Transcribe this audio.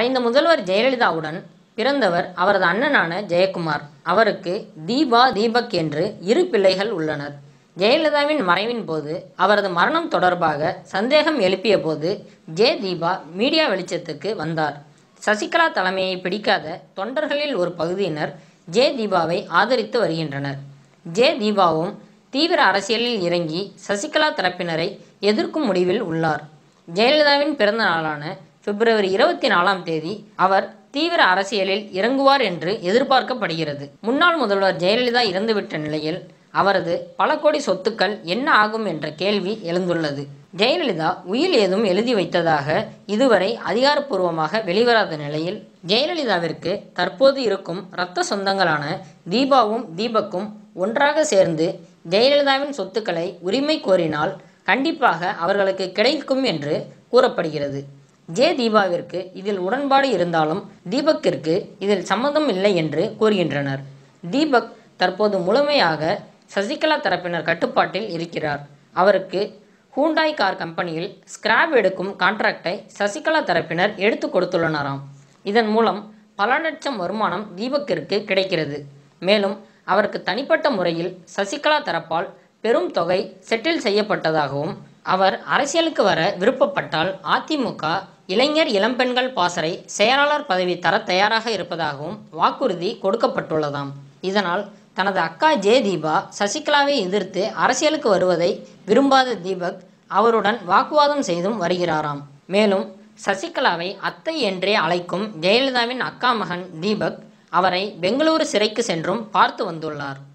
மறைந்த முதல்வர் ஜெயலலிதாவுடன் பிறந்தவர் அவரது அண்ணனான ஜெயக்குமார் அவருக்கு தீபா தீபக் என்று இரு பிள்ளைகள் உள்ளனர் ஜெயலலிதாவின் மறைவின் போது அவரது மரணம் தொடர்பாக சந்தேகம் எழுப்பிய போது ஜே தீபா மீடியா வெளிச்சத்துக்கு வந்தார் சசிகலா தலைமையை பிடிக்காத தொண்டர்களில் ஒரு பகுதியினர் ஜே தீபாவை ஆதரித்து வருகின்றனர் ஜே தீபாவும் தீவிர அரசியலில் இறங்கி சசிகலா தரப்பினரை எதிர்க்கும் முடிவில் உள்ளார் ஜெயலலிதாவின் பிறந்த நாளான பிப்ரவரி இருபத்தி நாலாம் தேதி அவர் தீவிர அரசியலில் இறங்குவார் என்று எதிர்பார்க்கப்படுகிறது முன்னாள் முதல்வர் ஜெயலலிதா இறந்துவிட்ட நிலையில் அவரது பல கோடி சொத்துக்கள் என்ன ஆகும் என்ற கேள்வி எழுந்துள்ளது ஜெயலலிதா உயில் ஏதும் எழுதி வைத்ததாக இதுவரை அதிகாரப்பூர்வமாக வெளிவராத நிலையில் ஜெயலலிதாவிற்கு தற்போது இருக்கும் இரத்த சொந்தங்களான தீபாவும் தீபக்கும் ஒன்றாக சேர்ந்து ஜெயலலிதாவின் சொத்துக்களை உரிமை கோரினால் கண்டிப்பாக அவர்களுக்கு கிடைக்கும் என்று கூறப்படுகிறது ஜே தீபாவிற்கு இதில் உடன்பாடு இருந்தாலும் தீபக்கிற்கு இதில் சம்மதம் இல்லை என்று கூறுகின்றனர் தீபக் தற்போது முழுமையாக சசிகலா தரப்பினர் கட்டுப்பாட்டில் இருக்கிறார் அவருக்கு ஹூண்டாய் கார் கம்பெனியில் ஸ்கிராப் எடுக்கும் கான்ட்ராக்டை சசிகலா தரப்பினர் எடுத்து கொடுத்துள்ளனராம் இதன் மூலம் பல லட்சம் வருமானம் தீபக்கிற்கு கிடைக்கிறது மேலும் அவருக்கு தனிப்பட்ட முறையில் சசிகலா தரப்பால் பெரும் தொகை செட்டில் செய்யப்பட்டதாகவும் அவர் அரசியலுக்கு வர விருப்பப்பட்டால் அதிமுக இளைஞர் இளம்பெண்கள் பாசறை செயலாளர் பதவி தர தயாராக இருப்பதாகவும் வாக்குறுதி கொடுக்கப்பட்டுள்ளதாம் இதனால் தனது அக்கா ஜே தீபா சசிகலாவை எதிர்த்து அரசியலுக்கு வருவதை விரும்பாத தீபக் அவருடன் வாக்குவாதம் செய்தும் வருகிறாராம் மேலும் சசிகலாவை அத்தை என்றே அழைக்கும் ஜெயலலிதாவின் அக்கா மகன் தீபக் அவரை பெங்களூரு சிறைக்கு சென்றும் பார்த்து வந்துள்ளார்